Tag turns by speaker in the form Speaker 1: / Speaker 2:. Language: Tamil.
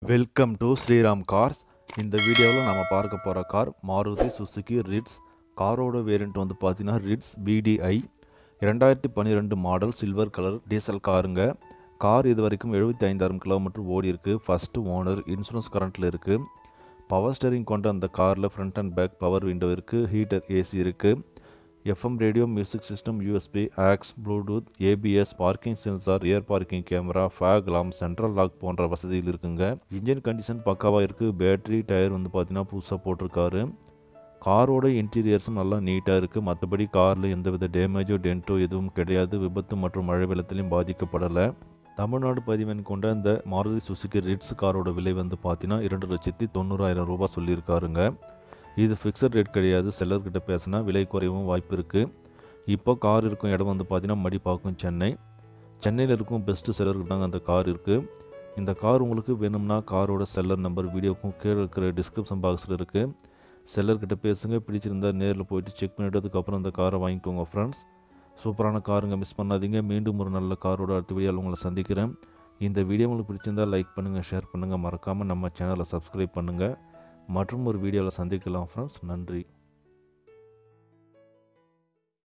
Speaker 1: வெல்கம் டு ஸ்ரீராம் கார்ஸ் இந்த வீடியோவில் நம்ம பார்க்க போகிற கார் மாருதி சுசுகி ரிட்ஸ் காரோட வேரியண்ட் வந்து பார்த்தீங்கன்னா ரிட்ஸ் பிடிஐ இரண்டாயிரத்தி பன்னிரெண்டு மாடல் சில்வர் கலர் டீசல் காருங்க கார் இது வரைக்கும் எழுபத்தி ஐந்தாயிரம் கிலோமீட்டர் ஓடி இருக்கு ஃபஸ்ட்டு ஓனர் இன்சூரன்ஸ் கரண்ட்டில் இருக்குது பவர் ஸ்டேரிங் கொண்ட அந்த காரில் front and back power window இருக்குது ஹீட்டர் ஏசி இருக்குது FM radio music system USB aux Bluetooth ABS parking sensor air parking camera fog lamp central lock போன்ற வசதிகள் இருக்குங்க இன்ஜின் கண்டிஷன் பக்காவாக இருக்குது பேட்டரி டயர் வந்து பார்த்தீங்கன்னா புதுசாக போட்டிருக்காரு காரோட இன்டீரியர்ஸும் நல்லா நீட்டாக இருக்குது மற்றபடி காரில் எந்தவித டேமேஜோ டென்ட்டோ எதுவும் கிடையாது விபத்து மற்றும் மழை வெள்ளத்திலையும் பாதிக்கப்படலை தமிழ்நாடு பதிவெண் கொண்ட இந்த மாருதி சுசுகி ரிட்ஸ் காரோட விலை வந்து பார்த்தீங்கன்னா இரண்டு லட்சத்தி தொண்ணூறாயிரம் ரூபாய் சொல்லியிருக்காருங்க இது ஃபிக்ஸட் ரேட் கிடையாது செல்லர்கிட்ட பேசினா விலை குறையவும் வாய்ப்பு இருக்குது இப்போ கார் இருக்கும் இடம் வந்து பார்த்தீங்கன்னா மடிப்பாக்கம் சென்னை சென்னையில் இருக்கும் பெஸ்ட்டு செல்லருக்கு தாங்க அந்த கார் இருக்குது இந்த கார் உங்களுக்கு வேணும்னா காரோட செல்லர் நம்பர் வீடியோக்கும் கீழே இருக்கிற டிஸ்கிரிப்ஷன் பாக்ஸில் இருக்குது செல்லர்கிட்ட பேசுங்க பிடிச்சிருந்தா நேரில் போயிட்டு செக் பண்ணிட்டு அதுக்கப்புறம் அந்த காரை வாங்கிக்கோங்க ஃப்ரெண்ட்ஸ் சூப்பரான காருங்க மிஸ் பண்ணாதீங்க மீண்டும் ஒரு நல்ல காரோட அடுத்த வீடியோவில் உங்களை சந்திக்கிறேன் இந்த வீடியோ உங்களுக்கு பிடிச்சிருந்தா லைக் பண்ணுங்கள் ஷேர் பண்ணுங்கள் மறக்காமல் நம்ம சேனலை சப்ஸ்கிரைப் பண்ணுங்கள் மற்றும் ஒரு வீடியோவில் சந்திக்கலாம் ஃப்ரெண்ட்ஸ் நன்றி